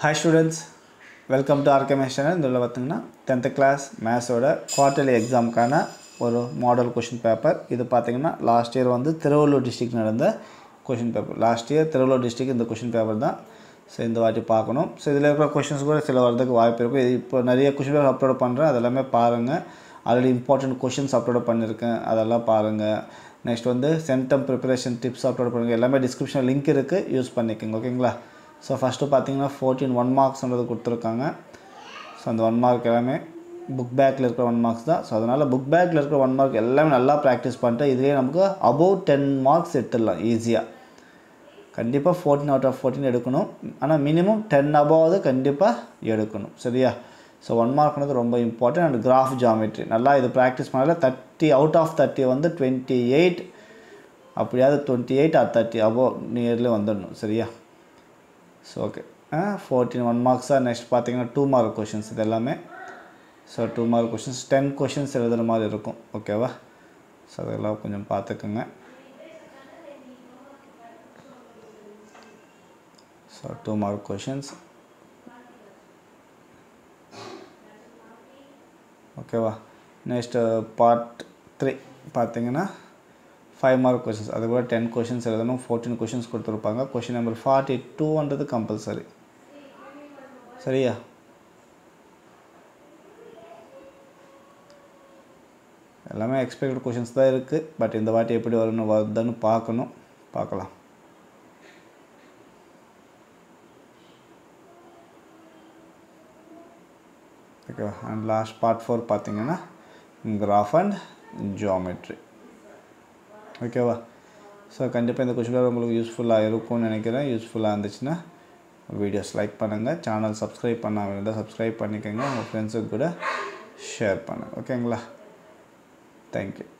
hi students welcome to ஆர்கேமேஷ் channel இதில் பார்த்தீங்கன்னா டென்த்து கிளாஸ் மேத்ஸோட குவார்ட்டர்லி எக்ஸாமுக்கான ஒரு மாடல் கொஷின் பேப்பர் இது பார்த்தீங்கன்னா லாஸ்ட் இயர் வந்து திருவள்ளூர் டிஸ்ட்ரிக்ட் நடந்த question paper last year Tiruvallur district இந்த கொஷின் பேப்பர் தான் ஸோ இந்த வாட்டி பார்க்கணும் ஸோ இதில் இருக்கிற கொஷின்ஸ் கூட சில வரதுக்கு வாய்ப்பு இருக்கும் இது இப்போ நிறைய கொஷின் பேப்பர் அப்லோட் பண்ணுறேன் அதெல்லாமே பாருங்கள் ஆல்ரெடி இம்பார்ட்டன்ட் கொஷின்ஸ் அப்லோட் பண்ணியிருக்கேன் அதெல்லாம் பாருங்கள் நெக்ஸ்ட் வந்து சென்டம் ப்ரிப்பரேஷன் டிப்ஸ் அப்லோட் பண்ணுங்கள் எல்லாமே டிஸ்கிரிப்ஷன் லிங்க் இருக்குது யூஸ் பண்ணிக்கோங்க ஓகேங்களா ஸோ ஃபஸ்ட்டு பார்த்தீங்கன்னா ஃபோர்டீன் ஒன் மார்க்ஸ்ன்றது கொடுத்துருக்காங்க ஸோ அந்த ஒன் மார்க் எல்லாமே புக் பேக்கில் இருக்கிற ஒன் மார்க்ஸ் தான் ஸோ அதனால் புக் பேக்கில் இருக்கிற ஒன் மார்க் எல்லாமே நல்லா ப்ராக்டிஸ் பண்ணிட்டு இதுலேயே நமக்கு அபவ் டென் மார்க்ஸ் எடுத்துடலாம் ஈஸியாக கண்டிப்பாக ஃபோர்டீன் அவுட் ஆஃப் ஃபோர்டீன் எடுக்கணும் ஆனால் மினிமம் டென் அபவாவது கண்டிப்பாக எடுக்கணும் சரியா ஸோ ஒன் மார்க்னது ரொம்ப இம்பார்ட்டன்ட் அண்ட் கிராஃப் ஜாமெட்ரி நல்லா இது ப்ராக்டிஸ் பண்ணால தேர்ட்டி அவுட் ஆஃப் தேர்ட்டி வந்து டுவெண்ட்டி எயிட் அப்படியாவது twenty eight or thirty above nearly வந்துடணும் சரியா ஸோ ஓகே ஃபோர்டீன் ஒன் மார்க்ஸாக நெக்ஸ்ட் பார்த்தீங்கன்னா டூ மார்க் கொஷின்ஸ் இது எல்லாமே so two mark questions ten questions எழுதுகிற மாதிரி இருக்கும் ஓகேவா ஸோ அதெல்லாம் கொஞ்சம் பார்த்துக்குங்க ஸோ டூ மார்க் கொஷின்ஸ் ஓகேவா நெக்ஸ்ட்டு பார்ட் த்ரீ பார்த்தீங்கன்னா ஃபைவ் மார்க் கொஷின்ஸ் அது கூட டென் கொஷின்ஸ் எழுதணும் ஃபோர்டீன் கொஷின்ஸ் கொடுத்துருப்பாங்க கொஷின் நம்பர் ஃபார்ட்டி டூன்றது கம்பல்சரி சரியா எல்லாமே எக்ஸ்பெக்டட் கொஷின்ஸ் தான் இருக்குது பட் இந்த வாட்டி எப்படி வரும்னு வருதுன்னு பார்க்கணும் பார்க்கலாம் ஓகேவா அண்ட் லாஸ்ட் பார்ட் ஃபோர் பார்த்தீங்கன்னா கிராஃப் அண்ட் ஜியோமெட்ரி ஓகேவா ஸோ கண்டிப்பாக இந்த கொஷின் உங்களுக்கு யூஸ்ஃபுல்லாக இருக்கும்னு நினைக்கிறேன் யூஸ்ஃபுல்லாக இருந்துச்சுன்னா வீடியோஸ் லைக் பண்ணுங்கள் சேனல் சப்ஸ்கிரைப் பண்ணாமல் இருந்தால் சப்ஸ்கிரைப் பண்ணிக்கோங்க உங்கள் ஃப்ரெண்ட்ஸுக்கு கூட ஷேர் பண்ணுங்கள் ஓகேங்களா தேங்க்யூ